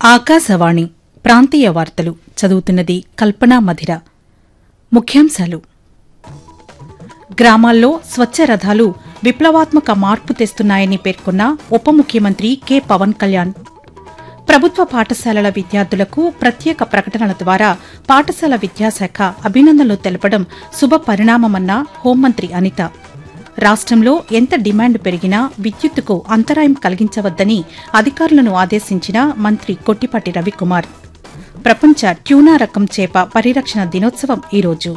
ఆకాశవాణి ప్రాంతీయ వార్తలు చదువుతున్నది కల్పనా మధిర ముఖ్యాంశాలు గ్రామాల్లో స్వచ్ఛ రథాలు విప్లవాత్మక మార్పు తెస్తున్నాయని పేర్కొన్న ఉప ముఖ్యమంత్రి కె పవన్ కళ్యాణ్ ప్రభుత్వ పాఠశాలల విద్యార్థులకు ప్రత్యేక ప్రకటనల ద్వారా పాఠశాల విద్యాశాఖ అభినందనలు తెలపడం శుభ పరిణామమన్న హోంమంత్రి అనిత రాష్ట్రంలో ఎంత డిమాండ్ పెరిగినా విద్యుత్తుకు అంతరాయం కలిగించవద్దని అధికారులను ఆదేశించిన మంత్రి కొట్టిపాటి రవికుమార్ ప్రపంచ ట్యూనా రకం చేప పరిరక్షణ దినోత్సవం ఈరోజు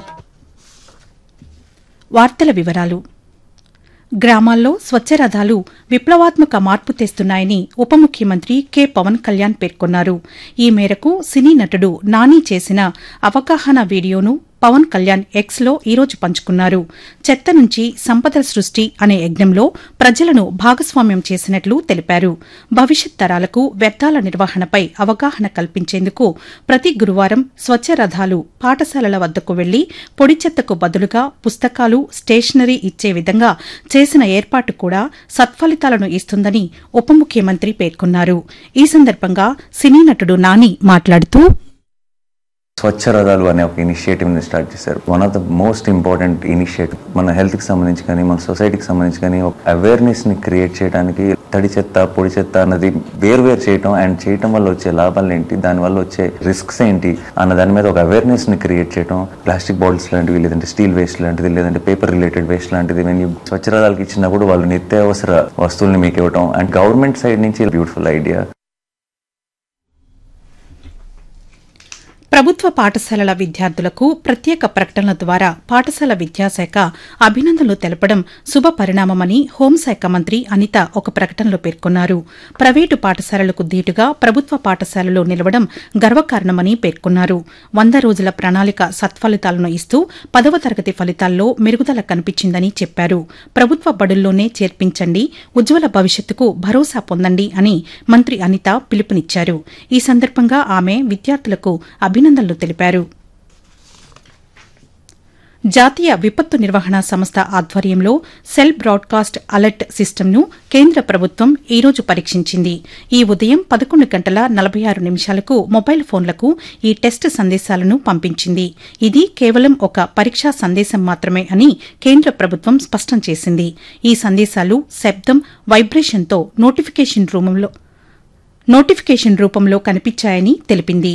వార్తల వివరాలు గ్రామాల్లో స్వచ్ఛ రథాలు విప్లవాత్మక మార్పు తెస్తున్నాయని ఉప ముఖ్యమంత్రి కె పవన్ కళ్యాణ్ పేర్కొన్నారు ఈ మేరకు సినీ నటుడు నాని చేసిన అవగాహన వీడియోను పవన్ కళ్యాణ్ ఎక్స్లో ఈరోజు పంచుకున్నారు చెత్త నుంచి సంపదల సృష్టి అనే యజ్ఞంలో ప్రజలను భాగస్వామ్యం చేసినట్లు తెలిపారు భవిష్యత్ తరాలకు వ్యర్థాల నిర్వహణపై అవగాహన కల్పించేందుకు ప్రతి గురువారం స్వచ్ఛ రథాలు పాఠశాలల వద్దకు వెళ్లి పొడి చెత్తకు బదులుగా పుస్తకాలు స్టేషనరీ ఇచ్చే విధంగా చేసిన ఏర్పాటు కూడా సత్ఫలితాలను ఇస్తుందని ఉప ముఖ్యమంత్రి పేర్కొన్నారు ఈ సందర్భంగా సినీ నటుడు నాని మాట్లాడుతూ స్వచ్ఛ రథాలు అనే ఒక ఇనిషియేటివ్ ని స్టార్ట్ చేశారు one of the most important initiative మన హెల్త్ కి సంబంధించి కానీ మన సొసైటీకి సంబంధించి కానీ ఒక అవేర్నెస్ ని క్రియేట్ చేయడానికి తడి చెత్త పొడి చెత్త అన్నది వేరు వేరు చేయటం అండ్ చేయటం వల్ల వచ్చే లాభాలు ఏంటి దాని వల్ల వచ్చే రిస్క్స్ ఏంటి అన్న దాని మీద ఒక అవేర్నెస్ ని క్రియేట్ చేయటం ప్లాస్టిక్ బాటిల్స్ లాంటివి లేదంటే స్టీల్ వేస్ట్ లాంటిది లేదంటే పేపర్ రిలేటెడ్ వేస్ట్ లాంటిది వెన్ యూ స్వచ్ఛ రథాలకు ఇచ్చినప్పుడు వాళ్ళు నిత్యావసర వస్తువుల్ని మీకు ఇవ్వటం అండ్ గవర్నమెంట్ సైడ్ నుంచి బ్యూటిఫుల్ ఐడియా ప్రభుత్వ పాఠశాలల విద్యార్థులకు ప్రత్యేక ప్రకటనల ద్వారా పాఠశాల విద్యాశాఖ అభినందనలు తెలపడం శుభ పరిణామమని హోంశాఖ మంత్రి అనిత ఒక ప్రకటనలో పేర్కొన్నారు ప్రైవేటు పాఠశాలలకు ధీటుగా ప్రభుత్వ పాఠశాలలో నిలవడం గర్వకారణమని పేర్కొన్నారు వంద రోజుల ప్రణాళిక సత్ఫలితాలను ఇస్తూ పదవ తరగతి ఫలితాల్లో మెరుగుదల కనిపించిందని చెప్పారు ప్రభుత్వ బడుల్లోనే చేర్పించండి ఉజ్వల భవిష్యత్తుకు భరోసా పొందండి అని మంత్రి అనిత పిలుపునిచ్చారు ఈ సందర్భంగా ఆమె విద్యార్థులకు అభినందనలు తెలిపారు జాతీయ విపత్తు నిర్వహణ సంస్థ ఆధ్వర్యంలో సెల్ బ్రాడ్కాస్ట్ అలర్ట్ సిస్టమ్ను కేంద్ర ప్రభుత్వం ఈ రోజు పరీక్షించింది ఈ ఉదయం పదకొండు గంటల నలభై ఆరు నిమిషాలకు మొబైల్ ఫోన్లకు ఈ టెస్ట్ సందేశాలను పంపించింది ఇది కేవలం ఒక పరీక్షా సందేశం మాత్రమే అని కేంద్ర ప్రభుత్వం స్పష్టం చేసింది ఈ సందేశాలు శబ్దం వైబ్రేషన్తో నోటిఫికేషన్ రూపంలో నోటిఫికేషన్ రూపంలో కనిపించాయని తెలిపింది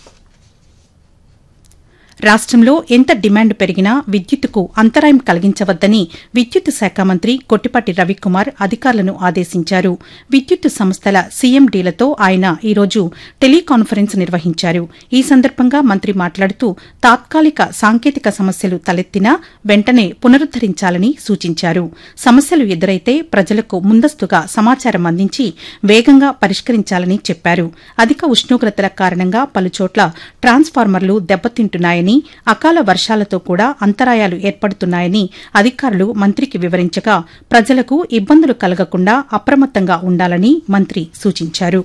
రాష్ట్రంలో ఎంత డిమాండ్ పెరిగినా విద్యుత్తుకు అంతరాయం కలిగించవద్దని విద్యుత్ శాఖ మంత్రి కొట్టిపాటి రవికుమార్ అధికారులను ఆదేశించారు విద్యుత్ సంస్థల సీఎండీలతో ఆయన ఈరోజు టెలికాన్ఫరెన్స్ నిర్వహించారు ఈ సందర్భంగా మంత్రి మాట్లాడుతూ తాత్కాలిక సాంకేతిక సమస్యలు తలెత్తినా వెంటనే పునరుద్దరించాలని సూచించారు సమస్యలు ఎదురైతే ప్రజలకు ముందస్తుగా సమాచారం అందించి వేగంగా పరిష్కరించాలని చెప్పారు అధిక ఉష్ణోగ్రతల కారణంగా పలుచోట్ల ట్రాన్స్ఫార్మర్లు దెబ్బతింటున్నాయని అకాల వర్షాలతో కూడా అంతరాయాలు ఏర్పడుతున్నాయని అధికారులు మంత్రికి వివరించగా ప్రజలకు ఇబ్బందులు కలగకుండా అప్రమత్తంగా ఉండాలని మంత్రి సూచించారు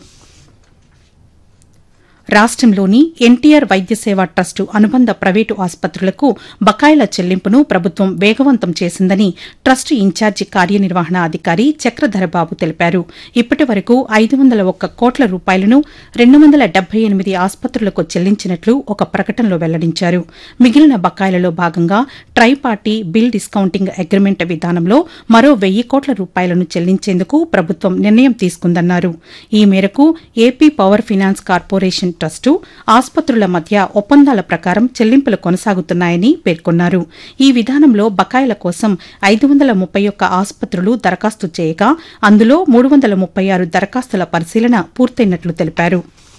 రాష్ట్రంలోని ఎన్టీఆర్ వైద్య సేవా ట్రస్టు అనుబంధ ప్రైవేటు ఆసుపత్రులకు బకాయిల చెల్లింపును ప్రభుత్వం వేగవంతం చేసిందని ట్రస్ట్ ఇన్ఛార్జి కార్యనిర్వహణ అధికారి చక్రధరబాబు తెలిపారు ఇప్పటి వరకు ఐదు వందల ఒక్క కోట్ల రూపాయలను రెండు వందల డెబ్బై ఎనిమిది ఆసుపత్రులకు చెల్లించినట్లు ఒక ప్రకటనలో వెల్లడించారు మిగిలిన బకాయిలలో భాగంగా ట్రైపార్టీ బిల్ డిస్కౌంటింగ్ అగ్రిమెంట్ విధానంలో మరో వెయ్యి కోట్ల రూపాయలను చెల్లించేందుకు ప్రభుత్వం నిర్ణయం తీసుకుందన్నారు ఈ మేరకు AP power finance corporation trust ఆసుపత్రుల మధ్య ఒప్పందాల ప్రకారం చెల్లింపులు కొనసాగుతున్నాయని పేర్కొన్నారు ఈ విధానంలో బకాయిల కోసం ఐదు వందల ముప్పై ఒక్క ఆసుపత్రులు దరఖాస్తు చేయగా అందులో మూడు వందల ముప్పై ఆరు దరఖాస్తుల పరిశీలన పూర్తయినట్లు తెలిపారు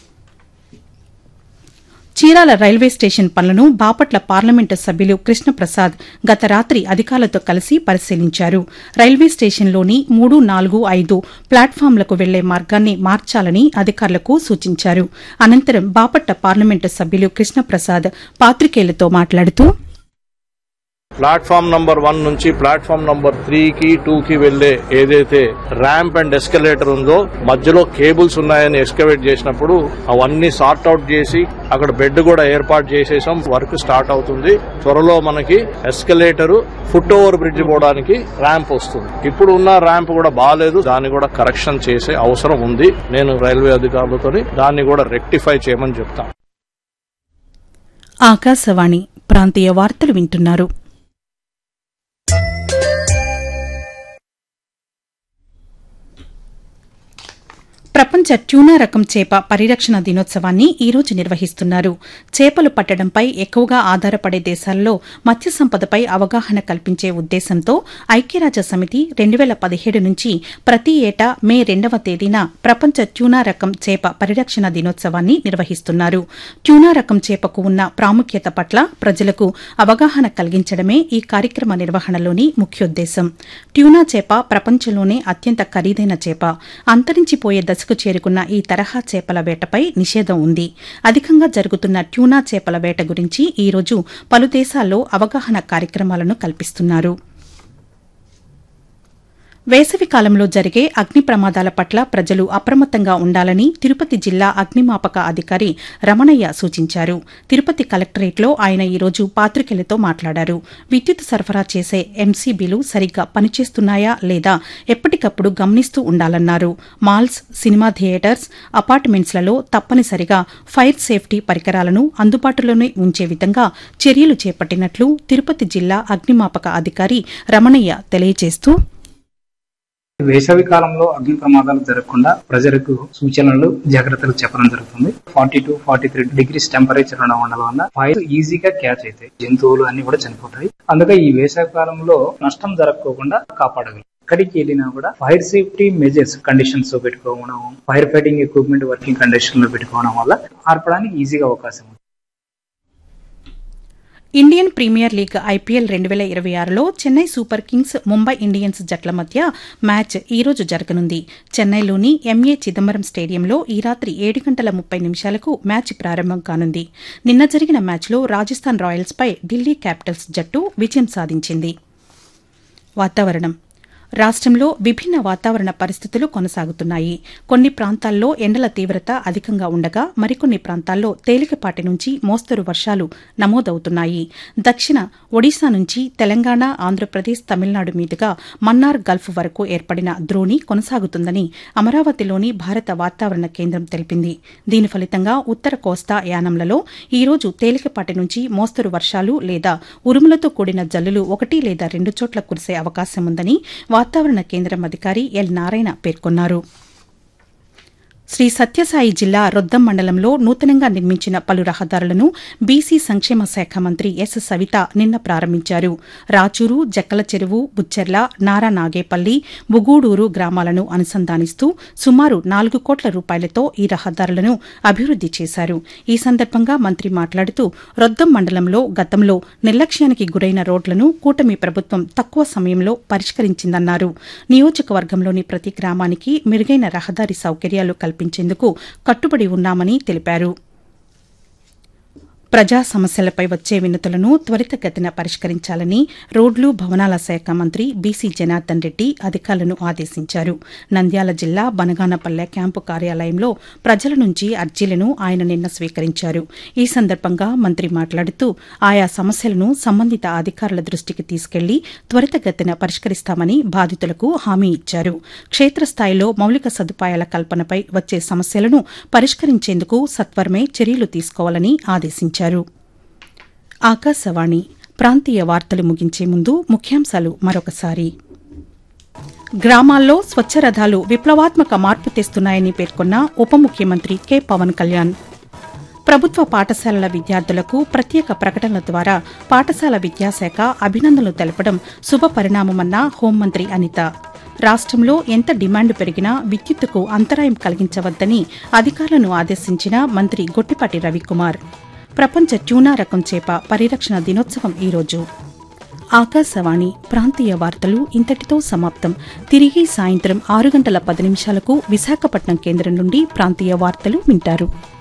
చీరాల రైల్వే స్టేషన్ పనులను బాపట్ల పార్లమెంటు సభ్యులు కృష్ణప్రసాద్ గత రాత్రి అధికారులతో కలిసి పరిశీలించారు రైల్వే స్టేషన్లోని మూడు నాలుగు ఐదు ప్లాట్ఫామ్లకు వెళ్లే మార్గాన్ని మార్చాలని అధికారులకు సూచించారు అనంతరం బాపట్ల పార్లమెంటు సభ్యులు కృష్ణప్రసాద్ పాత్రికేయులతో మాట్లాడుతూ ప్లాట్ఫామ్ నంబర్ వన్ నుంచి ప్లాట్ఫామ్ నంబర్ త్రీ కి టూ కి వెళ్లే ఏదైతే ర్యాంప్ అండ్ ఎస్కలేటర్ ఉందో మధ్యలో కేబుల్స్ ఉన్నాయని ఎస్కవేట్ చేసినప్పుడు అవన్నీ సార్ట్ అవుట్ చేసి అక్కడ బెడ్ కూడా ఏర్పాటు చేసేసాం వర్క్ స్టార్ట్ అవుతుంది త్వరలో మనకి ఎస్కలేటర్ ఫుట్ ఓవర్ బ్రిడ్జ్ పోవడానికి ర్యాంప్ వస్తుంది ఇప్పుడు ఉన్న ర్యాంప్ కూడా బాగాలేదు దాన్ని కూడా కరెక్షన్ చేసే అవసరం ఉంది నేను రైల్వే అధికారులతో దాన్ని కూడా రెక్టిఫై చేయమని చెప్తాను ఆకాశవాణి ప్రాంతీయ వార్తలు వింటున్నారు ప్రపంచ ట్యూనా రకం చేప పరిరక్షణ దినోత్సవాన్ని ఈ రోజు నిర్వహిస్తున్నారు చేపలు పట్టడంపై ఎక్కువగా ఆధారపడే దేశాల్లో మత్స్య సంపదపై అవగాహన కల్పించే ఉద్దేశంతో ఐక్యరాజ్య సమితి రెండు వేల పదిహేడు నుంచి ప్రతి ఏటా మే రెండవ తేదీన ప్రపంచ ట్యూనా రకం చేప పరిరక్షణ దినోత్సవాన్ని నిర్వహిస్తున్నారు ట్యూనా రకం చేపకు ఉన్న ప్రాముఖ్యత పట్ల ప్రజలకు అవగాహన కలిగించడమే ఈ కార్యక్రమ నిర్వహణలోని ముఖ్యోద్దేశం ట్యూనా చేప ప్రపంచంలోనే అత్యంత ఖరీదైన చేప అంతరించిపోయే దశకు చేరుకున్న ఈ తరహా చేపల వేటపై నిషేధం ఉంది అధికంగా జరుగుతున్న ట్యూనా చేపల వేట గురించి ఈ రోజు పలు దేశాల్లో అవగాహన కార్యక్రమాలను కల్పిస్తున్నారు వేసవి కాలంలో జరిగే అగ్ని ప్రమాదాల పట్ల ప్రజలు అప్రమత్తంగా ఉండాలని తిరుపతి జిల్లా అగ్నిమాపక అధికారి రమణయ్య సూచించారు తిరుపతి కలెక్టరేట్లో ఆయన ఈ రోజు పాతికేయులతో మాట్లాడారు విద్యుత్ సరఫరా చేసే ఎంసీబీలు సరిగ్గా పనిచేస్తున్నాయా లేదా ఎప్పటికప్పుడు గమనిస్తూ ఉండాలన్నారు మాల్స్ సినిమా థియేటర్స్ అపార్ట్మెంట్స్లలో తప్పనిసరిగా ఫైర్ సేఫ్టీ పరికరాలను అందుబాటులోనే ఉంచే విధంగా చర్యలు చేపట్టినట్లు తిరుపతి జిల్లా అగ్నిమాపక అధికారి రమణయ్య తెలియజేస్తూ వేసవి కాలంలో అగ్ని ప్రమాదాలు జరగకుండా ప్రజలకు సూచనలు జాగ్రత్తలు చెప్పడం జరుగుతుంది forty to forty three degrees temperature ఉండడం వల్ల ఫైర్ ఈజీగా క్యాచ్ అవుతాయి జంతువులు అన్ని కూడా చనిపోతాయి అందుకే ఈ వేసవి కాలంలో నష్టం జరగకోకుండా కాపాడగలం ఎక్కడికి వెళ్ళినా కూడా ఫైర్ సేఫ్టీ మెజర్స్ కండిషన్స్ లో పెట్టుకోవడం fire fighting equipment working condition లో పెట్టుకోవడం వల్ల ఆర్పడానికి ఈజీగా అవకాశం ఉంది ఇండియన్ ప్రీమియర్ లీగ్ ఐపీఎల్ రెండు వేల ఇరవై ఆరులో Chennai Super Kings Mumbai Indians జట్ల మధ్య మ్యాచ్ ఈ రోజు జరగనుంది చెన్నైలోని ఎంఏ చిదంబరం స్టేడియంలో ఈ రాత్రి ఏడు గంటల ముప్పై నిమిషాలకు మ్యాచ్ ప్రారంభం కానుంది నిన్న జరిగిన మ్యాచ్లో రాజస్థాన్ రాయల్స్పై ఢిల్లీ క్యాపిటల్స్ జట్టు విజయం సాధించింది వాతావరణం రాష్ట్రంలో విభిన్న వాతావరణ పరిస్థితులు కొనసాగుతున్నాయి కొన్ని ప్రాంతాల్లో ఎండల తీవ్రత అధికంగా ఉండగా మరికొన్ని ప్రాంతాల్లో తేలికపాటి నుంచి మోస్తరు వర్షాలు నమోదవుతున్నాయి దక్షిణ ఒడిశా నుంచి తెలంగాణ ఆంధ్రప్రదేశ్ తమిళనాడు మీదుగా మన్నార్ గల్ఫ్ వరకు ఏర్పడిన ద్రోణి కొనసాగుతుందని అమరావతిలోని భారత వాతావరణ కేంద్రం తెలిపింది దీని ఫలితంగా ఉత్తర కోస్తా యానంలలో ఈ రోజు తేలికపాటి నుంచి మోస్తరు వర్షాలు లేదా ఉరుములతో కూడిన జల్లులు ఒకటి లేదా రెండు చోట్ల కురిసే అవకాశం ఉందని వాతావరణ కేంద్రం అధికారి ఎల్ నారాయణ పేర్కొన్నారు శ్రీ సత్యసాయి జిల్లా రొద్దం మండలంలో నూతనంగా నిర్మించిన పలు రహదారులను బీసీ సంక్షేమ శాఖ మంత్రి ఎస్ సవిత నిన్న ప్రారంభించారు రాచూరు జక్కల చెరువు బుచ్చెర్ల నారా నాగేపల్లి బుగూడూరు గ్రామాలను అనుసంధానిస్తూ సుమారు నాలుగు కోట్ల రూపాయలతో ఈ రహదారులను అభివృద్ది చేశారు ఈ సందర్భంగా మంత్రి మాట్లాడుతూ రొద్దం మండలంలో గతంలో నిర్లక్ష్యానికి గురైన రోడ్లను కూటమి ప్రభుత్వం తక్కువ సమయంలో పరిష్కరించిందన్నారు నియోజకవర్గంలోని ప్రతి గ్రామానికి మెరుగైన రహదారి సౌకర్యాలు కల్పించేందుకు కట్టుబడి ఉన్నామని తెలిపారు ప్రజా సమస్యలపై వచ్చే వినతులను త్వరితగతిన పరిష్కరించాలని రోడ్లు భవనాల శాఖ మంత్రి బీసీ జనార్దన్ రెడ్డి అధికారులను ఆదేశించారు నంద్యాల జిల్లా బనగానపల్లె క్యాంపు కార్యాలయంలో ప్రజల నుంచి అర్జీలను ఆయన నిన్న స్వీకరించారు ఈ సందర్భంగా మంత్రి మాట్లాడుతూ ఆయా సమస్యలను సంబంధిత అధికారుల దృష్టికి తీసుకెళ్లి త్వరితగతిన పరిష్కరిస్తామని బాధితులకు హామీ ఇచ్చారు క్షేత్రస్థాయిలో మౌలిక సదుపాయాల కల్పనపై వచ్చే సమస్యలను పరిష్కరించేందుకు సత్వరమే చర్యలు తీసుకోవాలని ఆదేశించారు ఆకాశవాణి ప్రాంతీయ వార్తలు ముగించే ముందు ముఖ్యాంశాలు మరొకసారి గ్రామాల్లో స్వచ్ఛ రథాలు విప్లవాత్మక మార్పు తెస్తున్నాయని పేర్కొన్న ఉప ముఖ్యమంత్రి కె పవన్ కళ్యాణ్ ప్రభుత్వ పాఠశాలల విద్యార్థులకు ప్రత్యేక ప్రకటనల ద్వారా పాఠశాల విద్యాశాఖ అభినందనలు తెలపడం శుభ పరిణామమన్న హోంమంత్రి అనిత రాష్ట్రంలో ఎంత డిమాండ్ పెరిగినా విద్యుత్తుకు అంతరాయం కలిగించవద్దని అధికారులను ఆదేశించిన మంత్రి గొట్టిపాటి రవికుమార్ ప్రపంచ ట్యూనా రకం చేప పరిరక్షణ దినోత్సవం ఈరోజు ఆకాశవాణి ప్రాంతీయ వార్తలు ఇంతటితో సమాప్తం తిరిగి సాయంత్రం ఆరు గంటల పది నిమిషాలకు విశాఖపట్నం కేంద్రం నుండి ప్రాంతీయ వార్తలు వింటారు